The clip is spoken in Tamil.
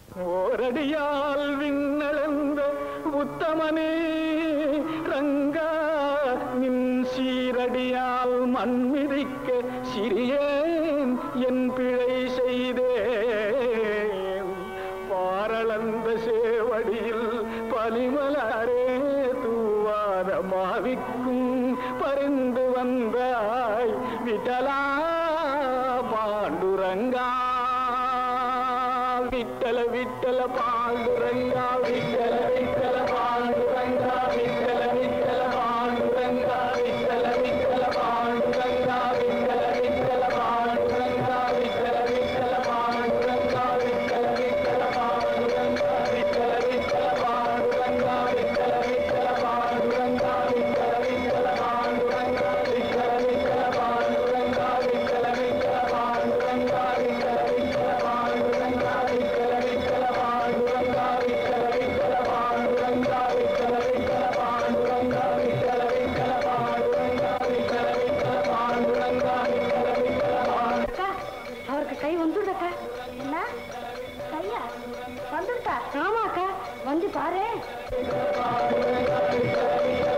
ஓரடியால் விண்ணளந்த உத்தமனே ரங்கா நின் சீரடியால் மண்மிதிக்க சிறியேன் என் பிழை செய்தேன் பாரளந்த சேவடியில் பலிமலரே தூவாத மாவிக்கும் பரிந்து வந்தாய் விட்டலா பாண்டுரங்கா விட்டல விட்டல பாண்டுரங்கா விட்டல விட்டல பாண்டுரங்கா விட்டல விட்டல பாண்டுரங்கா விட்டல விட்டல பாண்டுரங்கா விட்டல விட்டல பாண்டுரங்கா விட்டல விட்டல பாண்டுரங்கா விட்டல விட்டல பாண்டுரங்கா விட்டல விட்டல பாண்டுரங்கா விட்டல விட்டல பாண்டுரங்கா விட்டல விட்டல பாண்டுரங்கா விட்டல விட்டல பாண்டுரங்கா விட்டல விட்டல பாண்டுரங்கா விட்டல விட்டல பாண்டுரங்கா விட்டல விட்டல பாண்டுரங்கா விட்டல விட்டல பாண்டுரங்கா விட்டல விட்டல பாண்டுரங்கா விட்டல விட்டல பாண்டுரங்கா விட்டல விட்டல பாண்டுரங்கா விட்டல விட்டல பாண்டு அக்கா அவருக்கு கை வந்துடுக்கா என்ன கையா வந்துடுதா ஆமா அக்கா வந்து பாரு பாண்டுரங்கா விட்டல விட்டல